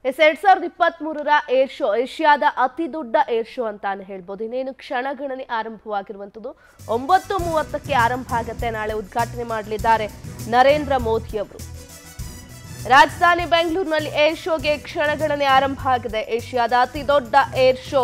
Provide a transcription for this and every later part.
S ಎರಡ್ ಸಾವಿರದ ಇಪ್ಪತ್ತ್ ಮೂರರ ಏರ್ ಶೋ ಏಷ್ಯಾದ ಅತಿ ದೊಡ್ಡ ಏರ್ ಶೋ ಅಂತಾನೆ ಹೇಳ್ಬೋದು ಇನ್ನೇನು ಕ್ಷಣಗಣನೆ ಆರಂಭವಾಗಿರುವಂಥದ್ದು ಒಂಬತ್ತು ಮೂವತ್ತಕ್ಕೆ ಆರಂಭ ಆಗತ್ತೆ ನಾಳೆ ಉದ್ಘಾಟನೆ ಮಾಡಲಿದ್ದಾರೆ ನರೇಂದ್ರ ಮೋದಿ ಅವರು ರಾಜಧಾನಿ ಬೆಂಗಳೂರಿನಲ್ಲಿ ಏರ್ ಶೋಗೆ ಕ್ಷಣಗಣನೆ ಆರಂಭ ಆಗಿದೆ ಏಷ್ಯಾದ ಅತಿ ದೊಡ್ಡ ಏರ್ ಶೋ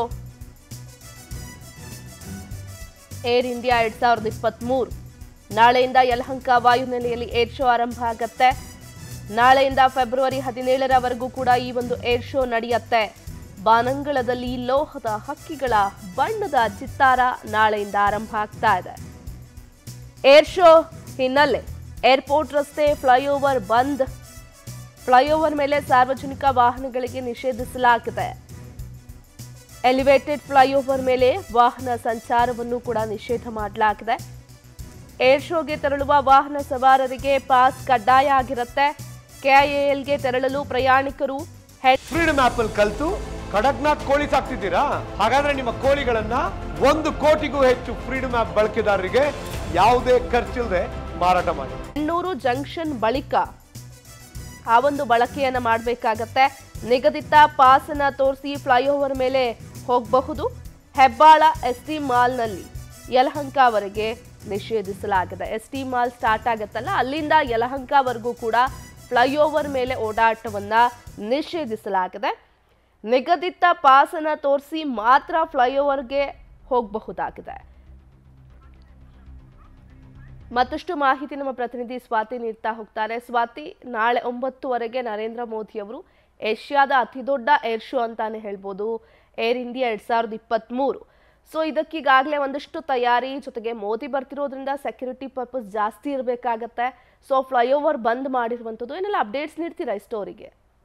ಏರ್ ಇಂಡಿಯಾ ಎರಡ್ ಸಾವಿರದ ಇಪ್ಪತ್ತ್ಮೂರು ನಾಳೆಯಿಂದ ಯಲಹಂಕ ವಾಯುನೆಲೆಯಲ್ಲಿ ಏರ್ ಶೋ ಆರಂಭ ಆಗತ್ತೆ ನಾಳೆಯಿಂದ ಫೆಬ್ರವರಿ ಹದಿನೇಳರವರೆಗೂ ಕೂಡ ಈ ಒಂದು ಏರ್ ಶೋ ನಡೆಯುತ್ತೆ ಬಾನಂಗಳದಲ್ಲಿ ಲೋಹದ ಹಕ್ಕಿಗಳ ಬಣ್ಣದ ಚಿತ್ತಾರ ನಾಳೆಯಿಂದ ಆರಂಭ ಆಗ್ತಾ ಇದೆ ಏರ್ ಶೋ ಹಿನ್ನೆಲೆ ಏರ್ಪೋರ್ಟ್ ರಸ್ತೆ ಫ್ಲೈಓವರ್ ಬಂದ್ ಫ್ಲೈಓವರ್ ಮೇಲೆ ಸಾರ್ವಜನಿಕ ವಾಹನಗಳಿಗೆ ನಿಷೇಧಿಸಲಾಗಿದೆ ಎಲಿವೇಟೆಡ್ ಫ್ಲೈಓವರ್ ಮೇಲೆ ವಾಹನ ಸಂಚಾರವನ್ನು ಕೂಡ ನಿಷೇಧ ಮಾಡಲಾಗಿದೆ ಏರ್ ಶೋಗೆ ತೆರಳುವ ವಾಹನ ಸವಾರರಿಗೆ ಪಾಸ್ ಕಡ್ಡಾಯ ಆಗಿರುತ್ತೆ ಕೆಐಎಲ್ಗೆ ತೆರಳಲು ಪ್ರಯಾಣಿಕರು ಹೆಡ್ ಫ್ರೀಡಮ್ ಆಪ್ ಅಲ್ಲಿ ಕಲ್ತು ಕಡಕ್ನಾಥ್ ಕೋಳಿ ಸಾಕ್ತಿದ್ದೀರಾ ಹಾಗಾದ್ರೆ ನಿಮ್ಮ ಕೋಳಿಗಳನ್ನ ಒಂದು ಕೋಟಿಗೂ ಹೆಚ್ಚು ಫ್ರೀಡಮ್ ಆಪ್ ಬಳಕೆದಾರರಿಗೆ ಯಾವುದೇ ಖರ್ಚಿಲ್ಲದೆ ಮಾರಾಟ ಮಾಡಿ ಹೆಣ್ಣೂರು ಜಂಕ್ಷನ್ ಬಳಿಕ ಆ ಒಂದು ಬಳಕೆಯನ್ನ ಮಾಡಬೇಕಾಗತ್ತೆ ನಿಗದಿತ ಪಾಸನ್ನ ತೋರಿಸಿ ಫ್ಲೈಓವರ್ ಮೇಲೆ ಹೋಗಬಹುದು ಹೆಬ್ಬಾಳ ಎಸ್ ಟಿ ಮಾಲ್ನಲ್ಲಿ ಯಲಹಂಕವರೆಗೆ ನಿಷೇಧಿಸಲಾಗಿದೆ ಎಸ್ ಟಿ ಮಾಲ್ ಸ್ಟಾರ್ಟ್ ಆಗತ್ತಲ್ಲ ಅಲ್ಲಿಂದ ಯಲಹಂಕವರೆಗೂ ಕೂಡ ಫ್ಲೈಓವರ್ ಮೇಲೆ ಓಡಾಟವನ್ನ ನಿಷೇಧಿಸಲಾಗಿದೆ ನಿಗದಿತ ಪಾಸನ್ನ ತೋರಿಸಿ ಮಾತ್ರ ಫ್ಲೈಓವರ್ಗೆ ಹೋಗಬಹುದಾಗಿದೆ ಮತ್ತಷ್ಟು ಮಾಹಿತಿ ನಮ್ಮ ಪ್ರತಿನಿಧಿ ಸ್ವಾತಿ ನೀಡ್ತಾ ಹೋಗ್ತಾರೆ ಸ್ವಾತಿ ನಾಳೆ ಒಂಬತ್ತುವರೆಗೆ ನರೇಂದ್ರ ಮೋದಿ ಅವರು ಏಷ್ಯಾದ ಅತಿದೊಡ್ಡ ಏರ್ ಶೋ ಅಂತಾನೆ ಹೇಳ್ಬೋದು ಏರ್ ಇಂಡಿಯಾ ಎರಡ್ ಸಾವಿರದ ಇಪ್ಪತ್ತ್ಮೂರು ಸೊ ಇದಕ್ಕೀಗಾಗಲೇ ಒಂದಷ್ಟು ತಯಾರಿ ಜೊತೆಗೆ ಮೋದಿ ಬರ್ತಿರೋದ್ರಿಂದ ಸೆಕ್ಯೂರಿಟಿ ಪರ್ಪಸ್ ಜಾಸ್ತಿ ಇರಬೇಕಾಗತ್ತೆ ಸೊ ಫ್ಲೈಓವರ್ ಬಂದ್ ಮಾಡಿರುವಂಥದ್ದು ಏನೆಲ್ಲ ಅಪ್ಡೇಟ್ಸ್ ನೀಡ್ತೀರಾ ಈ ಸ್ಟೋರಿಗೆ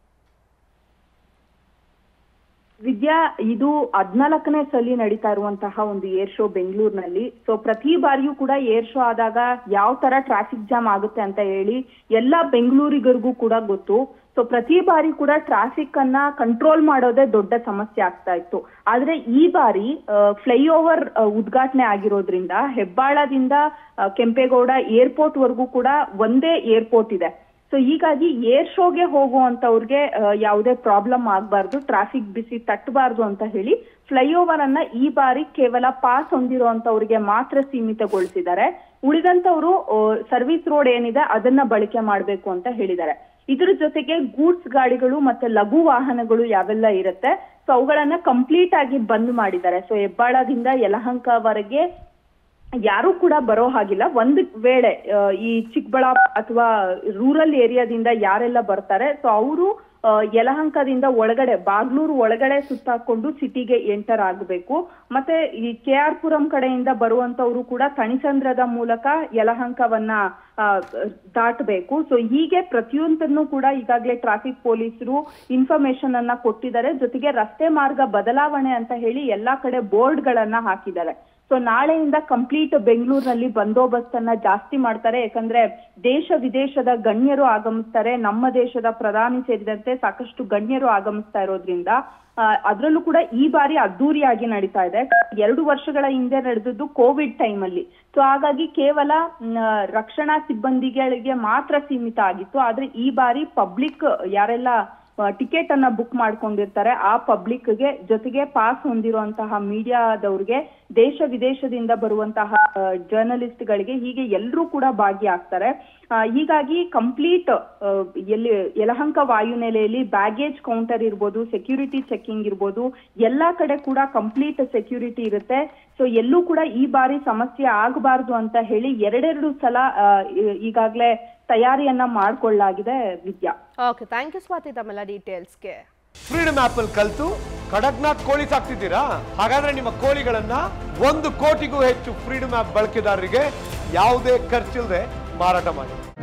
ವಿದ್ಯಾ ಇದು ಹದ್ನಾಲ್ಕನೇ ಸಲ ನಡೀತಾ ಇರುವಂತಹ ಒಂದು ಏರ್ ಶೋ ಬೆಂಗಳೂರಿನಲ್ಲಿ ಸೊ ಪ್ರತಿ ಬಾರಿಯೂ ಕೂಡ ಏರ್ ಶೋ ಆದಾಗ ಯಾವ ತರ ಟ್ರಾಫಿಕ್ ಜಾಮ್ ಆಗುತ್ತೆ ಅಂತ ಹೇಳಿ ಎಲ್ಲಾ ಬೆಂಗಳೂರಿಗರಿಗೂ ಕೂಡ ಗೊತ್ತು ಸೊ ಪ್ರತಿ ಬಾರಿ ಕೂಡ ಟ್ರಾಫಿಕ್ ಅನ್ನ ಕಂಟ್ರೋಲ್ ಮಾಡೋದೇ ದೊಡ್ಡ ಸಮಸ್ಯೆ ಆಗ್ತಾ ಇತ್ತು ಆದ್ರೆ ಈ ಬಾರಿ ಫ್ಲೈಓವರ್ ಉದ್ಘಾಟನೆ ಆಗಿರೋದ್ರಿಂದ ಹೆಬ್ಬಾಳದಿಂದ ಆ, ಕೆಂಪೇಗೌಡ ಏರ್ಪೋರ್ಟ್ ವರೆಗೂ ಕೂಡ ಒಂದೇ ಏರ್ಪೋರ್ಟ್ ಇದೆ ಸೊ ಹೀಗಾಗಿ ಏರ್ ಶೋಗೆ ಹೋಗುವಂತವ್ರಿಗೆ ಆ, ಯಾವುದೇ ಪ್ರಾಬ್ಲಮ್ ಆಗಬಾರ್ದು ಟ್ರಾಫಿಕ್ ಬಿಸಿ ತಟ್ಟಬಾರ್ದು ಅಂತ ಹೇಳಿ ಫ್ಲೈಓವರ್ ಅನ್ನ ಈ ಬಾರಿ ಕೇವಲ ಪಾಸ್ ಹೊಂದಿರುವಂತವ್ರಿಗೆ ಮಾತ್ರ ಸೀಮಿತಗೊಳಿಸಿದ್ದಾರೆ ಉಳಿದಂತವರು ಸರ್ವಿಸ್ ರೋಡ್ ಏನಿದೆ ಅದನ್ನ ಬಳಕೆ ಮಾಡಬೇಕು ಅಂತ ಹೇಳಿದ್ದಾರೆ ಇದ್ರ ಜೊತೆಗೆ ಗೂಡ್ಸ್ ಗಾಡಿಗಳು ಮತ್ತೆ ಲಘು ವಾಹನಗಳು ಯಾವೆಲ್ಲ ಇರುತ್ತೆ ಸೊ ಅವುಗಳನ್ನ ಕಂಪ್ಲೀಟ್ ಆಗಿ ಬಂದ್ ಮಾಡಿದ್ದಾರೆ ಸೊ ಹೆಬ್ಬಾಳದಿಂದ ಯಲಹಂಕವರೆಗೆ ಯಾರು ಕೂಡ ಬರೋ ಹಾಗಿಲ್ಲ ಒಂದು ವೇಳೆ ಆ, ಈ ಚಿಕ್ಕಬಳ್ಳಾಪುರ ಅಥವಾ ರೂರಲ್ ಏರಿಯಾದಿಂದ ಯಾರೆಲ್ಲ ಬರ್ತಾರೆ ಸೊ ಅವರು ಯಲಹಂಕದಿಂದ ಒಳಗಡೆ ಬಾಗ್ಲೂರು ಒಳಗಡೆ ಸುತ್ತಾಕೊಂಡು ಸಿಟಿಗೆ ಎಂಟರ್ ಆಗಬೇಕು ಮತ್ತೆ ಈ ಕೆ ಆರ್ ಪುರಂ ಕಡೆಯಿಂದ ಬರುವಂತವ್ರು ಕೂಡ ತಣಿಸಂದ್ರದ ಮೂಲಕ ಯಲಹಂಕವನ್ನ ಆ, ದಾಟಬೇಕು ಸೊ ಹೀಗೆ ಪ್ರತಿಯೊಂದನ್ನು ಕೂಡ ಈಗಾಗಲೇ ಟ್ರಾಫಿಕ್ ಪೊಲೀಸರು ಇನ್ಫಾರ್ಮೇಶನ್ ಅನ್ನ ಕೊಟ್ಟಿದ್ದಾರೆ ಜೊತೆಗೆ ರಸ್ತೆ ಮಾರ್ಗ ಬದಲಾವಣೆ ಅಂತ ಹೇಳಿ ಎಲ್ಲಾ ಕಡೆ ಬೋರ್ಡ್ ಗಳನ್ನ ಹಾಕಿದ್ದಾರೆ ಸೊ ನಾಳೆಯಿಂದ ಕಂಪ್ಲೀಟ್ ಬೆಂಗಳೂರಿನಲ್ಲಿ ಬಂದೋಬಸ್ತ್ ಅನ್ನ ಜಾಸ್ತಿ ಮಾಡ್ತಾರೆ ಯಾಕಂದ್ರೆ ದೇಶ ವಿದೇಶದ ಗಣ್ಯರು ಆಗಮಿಸ್ತಾರೆ ನಮ್ಮ ದೇಶದ ಪ್ರಧಾನಿ ಸೇರಿದಂತೆ ಸಾಕಷ್ಟು ಗಣ್ಯರು ಆಗಮಿಸ್ತಾ ಇರೋದ್ರಿಂದ ಆ, ಅದ್ರಲ್ಲೂ ಕೂಡ ಈ ಬಾರಿ ಅದ್ದೂರಿಯಾಗಿ ನಡೀತಾ ಇದೆ ಎರಡು ವರ್ಷಗಳ ಹಿಂದೆ ನಡೆದದ್ದು ಕೋವಿಡ್ ಟೈಮ್ ಅಲ್ಲಿ ಸೊ ಹಾಗಾಗಿ ಕೇವಲ ಮ್, ರಕ್ಷಣಾ ಸಿಬ್ಬಂದಿಗಳಿಗೆ ಮಾತ್ರ ಸೀಮಿತ ಆಗಿತ್ತು ಆದ್ರೆ ಈ ಬಾರಿ ಪಬ್ಲಿಕ್ ಯಾರೆಲ್ಲ ಟಿಕೆಟ್ ಅನ್ನ ಬುಕ್ ಮಾಡ್ಕೊಂಡಿರ್ತಾರೆ ಆ ಪಬ್ಲಿಕ್ಗೆ ಜೊತೆಗೆ ಪಾಸ್ ಹೊಂದಿರುವಂತಹ ಮೀಡಿಯಾದವ್ರಿಗೆ ದೇಶ ವಿದೇಶದಿಂದ ಬರುವಂತಹ ಜರ್ನಲಿಸ್ಟ್ ಗಳಿಗೆ ಹೀಗೆ ಎಲ್ಲರೂ ಕೂಡ ಭಾಗಿಯಾಗ್ತಾರೆ ಆ, ಹೀಗಾಗಿ ಕಂಪ್ಲೀಟ್ ಎಲ್ಲಿ ಯಲಹಂಕ ವಾಯುನೆಲೆಯಲ್ಲಿ ಬ್ಯಾಗೇಜ್ ಕೌಂಟರ್ ಇರ್ಬೋದು ಸೆಕ್ಯೂರಿಟಿ ಚೆಕಿಂಗ್ ಇರ್ಬೋದು ಎಲ್ಲಾ ಕಡೆ ಕೂಡ ಕಂಪ್ಲೀಟ್ ಸೆಕ್ಯೂರಿಟಿ ಇರುತ್ತೆ ಸೊ ಎಲ್ಲೂ ಕೂಡ ಈ ಬಾರಿ ಸಮಸ್ಯೆ ಆಗಬಾರ್ದು ಅಂತ ಹೇಳಿ ಎರಡೆರಡು ಸಲ ಆ, ಈ- ಈಗಾಗ್ಲೇ ತಯಾರಿಯನ್ನ ಮಾಡ್ಕೊಳ್ಳಲಾಗಿದೆ Vidya okay thank you Swathi ತಮ್ಮೆಲ್ಲ ಡೀಟೇಲ್ಸ್ಗೆ ಫ್ರೀಡಮ್ ಆಪ್ ಅಲ್ಲಿ ಕಲ್ತು ಕಡಕ್ನಾಥ್ ಕೋಳಿ ಸಾಕ್ತಿದ್ದೀರಾ ಹಾಗಾದ್ರೆ ನಿಮ್ಮ ಕೋಳಿಗಳನ್ನ ಒಂದು ಕೋಟಿಗೂ ಹೆಚ್ಚು ಫ್ರೀಡಮ್ ಆಪ್ ಬಳಕೆದಾರರಿಗೆ ಯಾವುದೇ ಖರ್ಚಿಲ್ಲದೆ ಮಾರಾಟ ಮಾಡಿ